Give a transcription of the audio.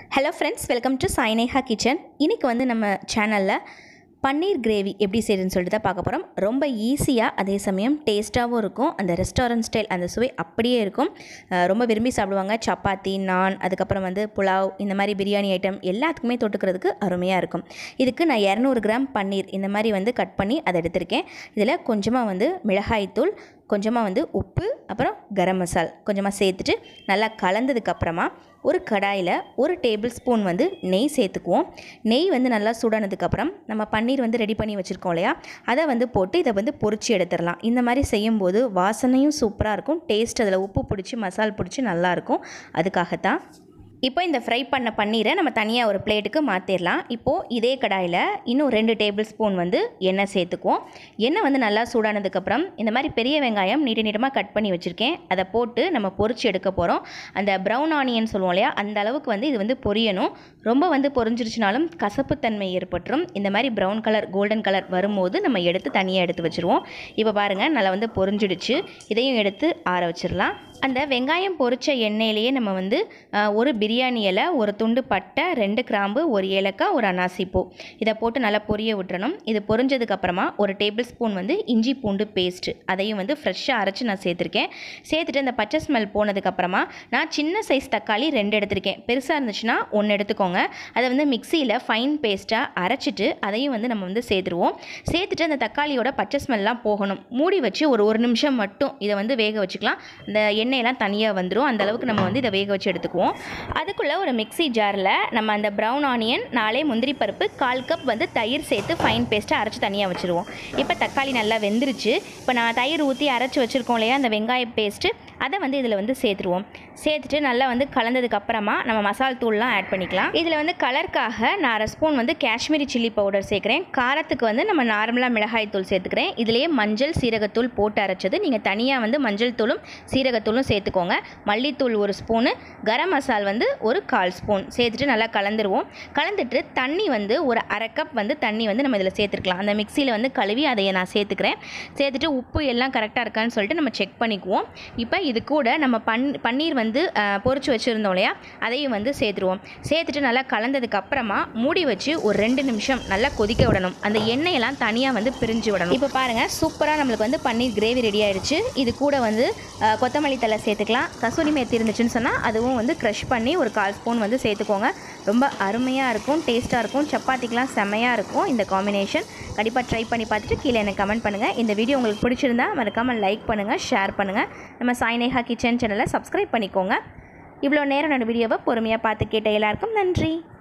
hello friends welcome to Saineha kitchen இன்றைக்கி வந்து நம்ம சேனலில் பன்னீர் கிரேவி எப்படி செய்யுதுன்னு சொல்லிட்டு தான் பார்க்க போகிறோம் ரொம்ப ஈஸியாக அதே சமயம் டேஸ்ட்டாகவும் இருக்கும் அந்த ரெஸ்டாரண்ட் ஸ்டைல் அந்த சுவை அப்படியே இருக்கும் அஹ் ரொம்ப விரும்பி சாப்பிடுவாங்க சப்பாத்தி நான் அதுக்கப்புறம் வந்து புலாவ் இந்த மாதிரி பிரியாணி ஐட்டம் எல்லாத்துக்குமே தொட்டுக்கிறதுக்கு அருமையாக இருக்கும் இதுக்கு நான் இரநூறு கிராம் பன்னீர் இந்த மாதிரி வந்து கட் பண்ணி அதை எடுத்திருக்கேன் இதில் கொஞ்சமாக வந்து மிளகாய்த்தூள் கொஞ்சமாக வந்து உப்பு அப்புறம் கரம் மசால் கொஞ்சமாக சேர்த்துட்டு நல்லா கலந்ததுக்கப்புறமா ஒரு கடாயில் ஒரு டேபிள் ஸ்பூன் வந்து நெய் சேர்த்துக்குவோம் நெய் வந்து நல்லா சூடானதுக்கப்புறம் நம்ம பன்னீர் வந்து ரெடி பண்ணி வச்சுருக்கோம் இல்லையா அதை வந்து போட்டு இதை வந்து பொரிச்சு எடுத்துடலாம் இந்த மாதிரி செய்யும்போது வாசனையும் சூப்பராக இருக்கும் டேஸ்ட் அதில் உப்பு பிடிச்சி மசால் பிடிச்சி நல்லாயிருக்கும் அதுக்காகத்தான் இப்போ இந்த ஃப்ரை பண்ண பன்னீரை நம்ம தனியாக ஒரு பிளேட்டுக்கு மாற்றிடலாம் இப்போது இதே கடாயில் இன்னும் ரெண்டு டேபிள் ஸ்பூன் வந்து எண்ணெய் சேர்த்துக்குவோம் எண்ணெய் வந்து நல்லா சூடானதுக்கப்புறம் இந்த மாதிரி பெரிய வெங்காயம் நீட்ட நீட்டமாக கட் பண்ணி வச்சுருக்கேன் அதை போட்டு நம்ம பொரிச்சு எடுக்க போகிறோம் அந்த ப்ரௌன் ஆனியன் சொல்லுவோம் இல்லையா அந்த அளவுக்கு வந்து இது வந்து பொரியணும் ரொம்ப வந்து பொரிஞ்சிருச்சுனாலும் கசப்புத்தன்மை ஏற்பட்டுரும் இந்த மாதிரி ப்ரௌன் கலர் கோல்டன் கலர் வரும்போது நம்ம எடுத்து தனியாக எடுத்து வச்சுருவோம் இப்போ பாருங்கள் நல்லா வந்து பொரிஞ்சிடுச்சு இதையும் எடுத்து ஆற வச்சிடலாம் அந்த வெங்காயம் பொரிச்ச எண்ணெயிலேயே நம்ம வந்து அஹ், ஒரு பிரியாணி இலை ஒரு துண்டு பட்டை ரெண்டு கிராம்பு ஒரு ஏலக்காய் ஒரு அனாசிப்பூ இதை போட்டு நல்லா பொரிய விட்டுறணும் இது பொரிஞ்சதுக்கப்புறமா ஒரு டேபிள் ஸ்பூன் வந்து இஞ்சி பூண்டு பேஸ்ட்டு அதையும் வந்து ஃப்ரெஷ்ஷாக அரைச்சி நான் சேர்த்துருக்கேன் சேர்த்துட்டு அந்த பச்சை ஸ்மெல் போனதுக்கப்புறமா நான் சின்ன சைஸ் தக்காளி ரெண்டு எடுத்திருக்கேன் பெருசாக இருந்துச்சுன்னா ஒன்று எடுத்துக்கோங்க அதை வந்து மிக்சியில் ஃபைன் பேஸ்ட்டாக அரைச்சிட்டு அதையும் வந்து நம்ம வந்து சேர்த்துருவோம் சேர்த்துட்டு அந்த தக்காளியோட பச்சை ஸ்மெல்லாம் போகணும் மூடி வச்சு ஒரு ஒரு நிமிஷம் மட்டும் இதை வந்து வேக வச்சுக்கலாம் அந்த எண்ணெயெல்லாம் தனியாக வந்துடும் அந்த அளவுக்கு நம்ம வந்து இதை வேக வச்சு எடுத்துக்குவோம் அதுக்குள்ளே ஒரு மிக்ஸி ஜாரில் நம்ம அந்த ப்ரௌன் ஆனியன் நாலே முந்திரி பருப்பு கால் கப் வந்து தயிர் சேர்த்து ஃபைன் பேஸ்ட்டாக அரைச்சி தனியாக வச்சுருவோம் இப்போ தக்காளி நல்லா வெந்துருச்சு இப்போ நான் தயிர் ஊற்றி அரைச்சி வச்சுருக்கோம் இல்லையா அந்த வெங்காய பேஸ்ட்டு அதை வந்து இதில் வந்து சேர்த்துருவோம் சேர்த்துட்டு நல்லா வந்து கலந்ததுக்கு அப்புறமா நம்ம மசால் தூள்லாம் ஆட் பண்ணிக்கலாம் இதில் வந்து கலருக்காக நான் அரை ஸ்பூன் வந்து காஷ்மீரி சில்லி பவுடர் சேர்க்குறேன் காரத்துக்கு வந்து நம்ம நார்மலாக மிளகாய் தூள் சேர்த்துக்கிறேன் இதுலேயே மஞ்சள் சீரகத்தூள் போட்டு அரைச்சது நீங்கள் தனியாக வந்து மஞ்சள் தூளும் சீரகத்தூளும் சேர்த்துக்கோங்க மல்லித்தூள் ஒரு ஸ்பூனு கரம் மசால் வந்து ஒரு கால் ஸ்பூன் சேர்த்துட்டு நல்லா கலந்துருவோம் கலந்துட்டு தண்ணி வந்து ஒரு அரை கப் வந்து தண்ணி வந்து நம்ம இதில் சேர்த்துருக்கலாம் அந்த மிக்சியில் வந்து கழுவி அதை நான் சேர்த்துக்கிறேன் சேர்த்துட்டு உப்பு எல்லாம் கரெக்டாக இருக்கான்னு சொல்லிட்டு நம்ம செக் பண்ணிக்குவோம் இப்போ இது கூட நம்ம பன் பன்னீர் வந்து அஹ், பொரிச்சு வச்சுருந்தோம் இல்லையா அதையும் வந்து சேர்த்துருவோம் சேர்த்துட்டு நல்லா கலந்ததுக்கு அப்புறமா மூடி வச்சு ஒரு ரெண்டு நிமிஷம் நல்லா கொதிக்க விடணும் அந்த எண்ணெயெல்லாம் தனியாக வந்து பிரிஞ்சு விடணும் இப்போ பாருங்கள் சூப்பராக நம்மளுக்கு வந்து பன்னீர் கிரேவி ரெடி ஆயிடுச்சு இது கூட வந்து அஹ், கொத்தமல்லி தலை சேர்த்துக்கலாம் கசூரி மேத்தி இருந்துச்சுன்னு சொன்னால் அதுவும் வந்து க்ரஷ் பண்ணி ஒரு கால் ஸ்பூன் வந்து சேர்த்துக்கோங்க ரொம்ப அருமையாக இருக்கும் டேஸ்ட்டாக இருக்கும் சப்பாத்திக்கெலாம் செம்மையாக இருக்கும் இந்த காம்பினேஷன் கண்டிப்பாக ட்ரை பண்ணி பார்த்துட்டு கீழே எனக்கு கமெண்ட் பண்ணுங்கள் இந்த வீடியோ உங்களுக்கு பிடிச்சிருந்தா மறக்காமல் லைக் பண்ணுங்கள் ஷேர் பண்ணுங்கள் நம்ம சாய்நேகா கிச்சன் சேனலை சப்ஸ்கிரைப் பண்ணிக்கோங்க இவ்வளோ நேரம் நான் வீடியோவை பொறுமையாக பார்த்து கேட்ட எல்லாருக்கும் நன்றி